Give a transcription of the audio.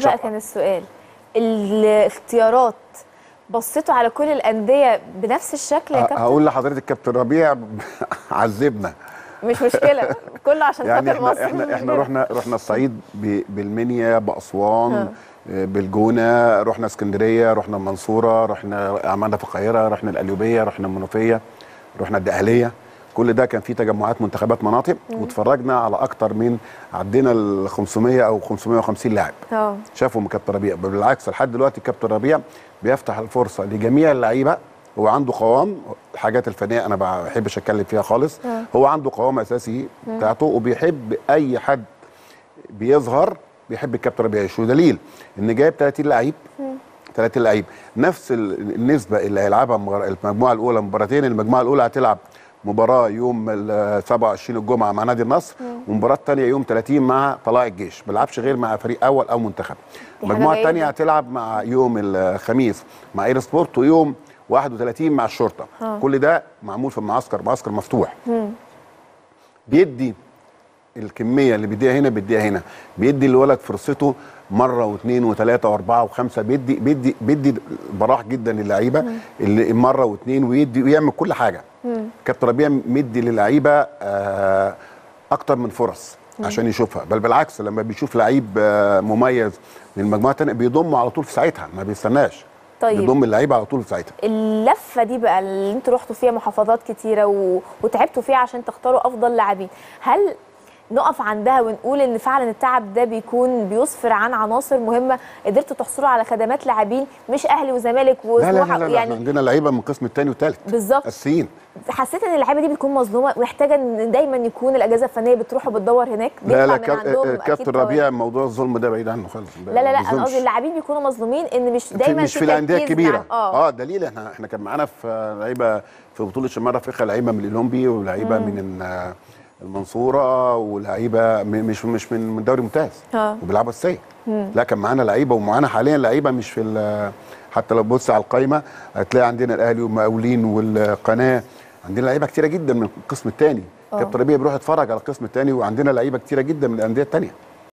بقى شاطرة. كان السؤال الاختيارات بصيتوا على كل الانديه بنفس الشكل يا ه- كابتن هقول لحضرتك كابتن ربيع عذبنا مش مشكله كله عشان يعني خاطر احنا مصر احنا مش احنا مشكلة. رحنا رحنا الصعيد ب- بالمنيا باسوان ها. آه، بالجونه رحنا اسكندريه رحنا المنصوره رحنا عملنا في القاهره رحنا القليوبيه رحنا المنوفيه رحنا الدقهليه كل ده كان فيه تجمعات منتخبات مناطق واتفرجنا على اكتر من عدينا ال 500 او 550 لاعب اه شافوا من كابتن ربيع بالعكس لحد دلوقتي كابتن ربيع بيفتح الفرصه لجميع اللعيبه هو عنده قوام الحاجات الفنيه انا ما بحبش اتكلم فيها خالص هو عنده قوام اساسي بتاعته وبيحب اي حد بيظهر بيحب الكابتن ربيع شو دليل ان جايب 30 لعيب 30 لعيب نفس ال- النسبه اللي هيلعبها المبار- المجموعه الاولى مباراتين المجموعه الاولى هتلعب مباراه يوم ال 27 الجمعه مع نادي النصر ومباراه ثانيه يوم 30 مع طلائع الجيش ما بيلعبش غير مع فريق اول او منتخب دي حاجة المجموعه جيدة. الثانيه هتلعب مع يوم الخميس مع اير سبورت ويوم 31 مع الشرطه ها. كل ده معمول في المعسكر معسكر مفتوح بيدي الكميه اللي بيديها هنا بيديها هنا بيدي الولد فرصته مره واثنين وثلاثه واربعه وخمسه بيدي بيدي بيدي براح جدا للعيبه اللي مره واثنين ويدي ويعمل كل حاجه كابتن ربيع مدي للعيبه آه اكتر من فرص عشان يشوفها بل بالعكس لما بيشوف لعيب آه مميز من المجموعه الثانيه بيضمه على طول في ساعتها ما بيستناش طيب. بيضم اللعيبه على طول في ساعتها اللفه دي بقى اللي انتوا رحتوا فيها محافظات كتيره و... وتعبتوا فيها عشان تختاروا افضل لاعبين هل نقف عندها ونقول ان فعلا التعب ده بيكون بيسفر عن عناصر مهمه قدرتوا تحصلوا على خدمات لاعبين مش اهلي وزمالك لا لا لا, وسموحه لا, لا يعني احنا عندنا لعيبه من القسم الثاني والثالث بالظبط اساسيين حسيت ان اللعيبه دي بتكون مظلومه محتاجه ان دايما يكون الاجهزه الفنيه بتروح وبتدور هناك لا لا بيطلع من عندهم كاب- أكيد كابتن فوائد. ربيع موضوع الظلم ده بعيد عنه خالص لا لا لا ما انا بيظلمش. قصدي اللاعبين بيكونوا مظلومين ان مش في- دايما مش في الانديه تركيز الكبيره مع- اه اه دليل احنا احنا كان معانا في لعيبه في بطوله شمال افريقيا لعيبه من الاولمبي ولعيبه من ال- المنصوره ولعيبه م- مش مش من من دوري ممتاز آه. وبيلعبوا السيء لا كان معانا لعيبه ومعانا حاليا لعيبه مش في ال- حتى لو بص على القايمه هتلاقي عندنا الاهلي والمقاولين والقناه عندنا لعيبه كتيره جدا من القسم الثاني آه. كابتن ربيع بيروح يتفرج على القسم الثاني وعندنا لعيبه كتيره جدا من الانديه الثانيه